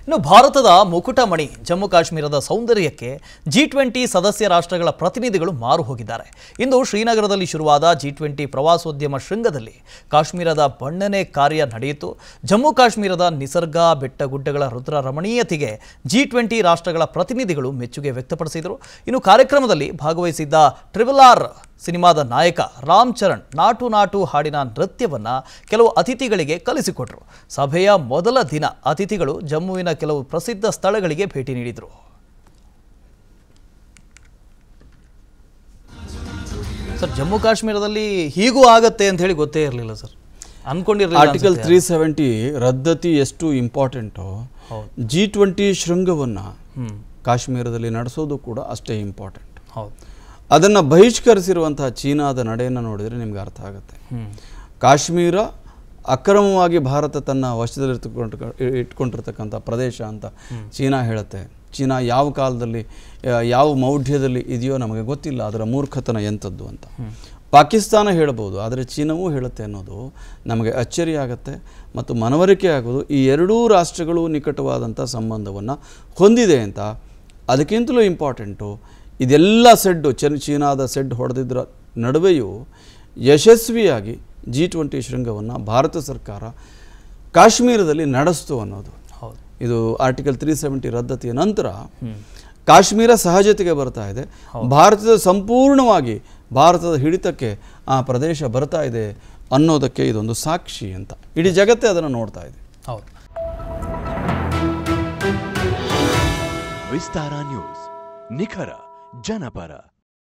ಇನ್ನು ಭಾರತದ ಮುಕುಟಮಣಿ ಜಮ್ಮು ಕಾಶ್ಮೀರದ ಸೌಂದರ್ಯಕ್ಕೆ ಜಿ ಟ್ವೆಂಟಿ ಸದಸ್ಯ ರಾಷ್ಟ್ರಗಳ ಪ್ರತಿನಿಧಿಗಳು ಮಾರು ಹೋಗಿದ್ದಾರೆ ಇಂದು ಶ್ರೀನಗರದಲ್ಲಿ ಶುರುವಾದ ಜಿ ಟ್ವೆಂಟಿ ಪ್ರವಾಸೋದ್ಯಮ ಶೃಂಗದಲ್ಲಿ ಕಾಶ್ಮೀರದ ಬಣ್ಣನೆ ಕಾರ್ಯ ನಡೆಯಿತು ಜಮ್ಮು ಕಾಶ್ಮೀರದ ನಿಸರ್ಗ ಬೆಟ್ಟಗುಡ್ಡಗಳ ರುದ್ರ ರಮಣೀಯತೆಗೆ ಜಿ ಟ್ವೆಂಟಿ ರಾಷ್ಟ್ರಗಳ ಪ್ರತಿನಿಧಿಗಳು ಮೆಚ್ಚುಗೆ ವ್ಯಕ್ತಪಡಿಸಿದರು ಇನ್ನು ಕಾರ್ಯಕ್ರಮದಲ್ಲಿ ಭಾಗವಹಿಸಿದ್ದ ಟ್ರಿಬಲ್ ಆರ್ ಸಿನಿಮಾದ ನಾಯಕ ರಾಮ್ ಚರಣ್ ನಾಟು ನಾಟು ಹಾಡಿನ ನೃತ್ಯವನ್ನ ಕೆಲವು ಅತಿಥಿಗಳಿಗೆ ಕಲಿಸಿಕೊಟ್ರು ಸಭೆಯ ಮೊದಲ ದಿನ ಅತಿಥಿಗಳು ಜಮ್ಮುವಿನ ಕೆಲವು ಪ್ರಸಿದ್ಧ ಸ್ಥಳಗಳಿಗೆ ಭೇಟಿ ನೀಡಿದರು ಸರ್ ಜಮ್ಮು ಕಾಶ್ಮೀರದಲ್ಲಿ ಹೀಗೂ ಆಗತ್ತೆ ಅಂತ ಹೇಳಿ ಗೊತ್ತೇ ಇರಲಿಲ್ಲ ಸರ್ ಅನ್ಕೊಂಡಿರಲಿಲ್ಲ ಆರ್ಟಿಕಲ್ ತ್ರೀ ಸೆವೆಂಟಿ ರದ್ದತಿ ಎಷ್ಟು ಇಂಪಾರ್ಟೆಂಟು ಹೌದು. ಜಿ ಟ್ವೆಂಟಿ ಶೃಂಗವನ್ನು ಹ್ಮ್ ಕಾಶ್ಮೀರದಲ್ಲಿ ನಡೆಸೋದು ಕೂಡ ಅಷ್ಟೇ ಇಂಪಾರ್ಟೆಂಟ್ ಹೌದು ಅದನ್ನು ಬಹಿಷ್ಕರಿಸಿರುವಂತಹ ಚೀನಾದ ನಡೆಯನ್ನು ನೋಡಿದರೆ ನಿಮ್ಗೆ ಅರ್ಥ ಆಗುತ್ತೆ ಹ್ಮ್ ಕಾಶ್ಮೀರ ಅಕ್ರಮವಾಗಿ ಭಾರತ ತನ್ನ ವಶದಲ್ಲಿರ್ತಕ್ಕ ಇಟ್ಕೊಂಡಿರ್ತಕ್ಕಂಥ ಪ್ರದೇಶ ಅಂತ ಚೀನಾ ಹೇಳುತ್ತೆ ಚೀನಾ ಯಾವ ಕಾಲದಲ್ಲಿ ಆ, ಯಾವ ಮೌಢ್ಯದಲ್ಲಿ ಇದೆಯೋ ನಮಗೆ ಗೊತ್ತಿಲ್ಲ ಅದರ ಮೂರ್ಖತನ ಎಂಥದ್ದು ಅಂತ ಪಾಕಿಸ್ತಾನ ಹೇಳ್ಬೋದು ಆದರೆ ಚೀನಾವೂ ಹೇಳುತ್ತೆ ಅನ್ನೋದು ನಮಗೆ ಅಚ್ಚರಿ ಆಗುತ್ತೆ ಮತ್ತು ಮನವರಿಕೆ ಆಗೋದು ಈ ಎರಡೂ ರಾಷ್ಟ್ರಗಳು ನಿಕಟವಾದಂಥ ಸಂಬಂಧವನ್ನು ಹೊಂದಿದೆ ಅಂತ ಅದಕ್ಕಿಂತಲೂ ಇಂಪಾರ್ಟೆಂಟು ಇದೆಲ್ಲ ಸೆಡ್ಡು ಚೆನ್ ಚೀನಾದ ಸೆಡ್ ಹೊಡೆದಿದ್ದರ ನಡುವೆಯೂ ಯಶಸ್ವಿಯಾಗಿ ಜಿ ಟ್ವೆಂಟಿ ಶೃಂಗವನ್ನು ಭಾರತ ಸರ್ಕಾರ ಕಾಶ್ಮೀರದಲ್ಲಿ ನಡೆಸ್ತು ಅನ್ನೋದು ಹೌದು ಇದು ಆರ್ಟಿಕಲ್ ತ್ರೀ ಸೆವೆಂಟಿ ರದ್ದತಿಯ ನಂತರ ಕಾಶ್ಮೀರ ಸಹಜತೆಗೆ ಬರ್ತಾ ಇದೆ ಭಾರತದ ಸಂಪೂರ್ಣವಾಗಿ ಭಾರತದ ಹಿಡಿತಕ್ಕೆ ಆ ಪ್ರದೇಶ ಬರ್ತಾ ಇದೆ ಅನ್ನೋದಕ್ಕೆ ಇದೊಂದು ಸಾಕ್ಷಿ ಅಂತ ಇಡೀ ಜಗತ್ತೇ ಅದನ್ನು ನೋಡ್ತಾ ಇದೆ ಹೌದು ವಿಸ್ತಾರ ನ್ಯೂಸ್ ನಿಖರ ಜನಪರ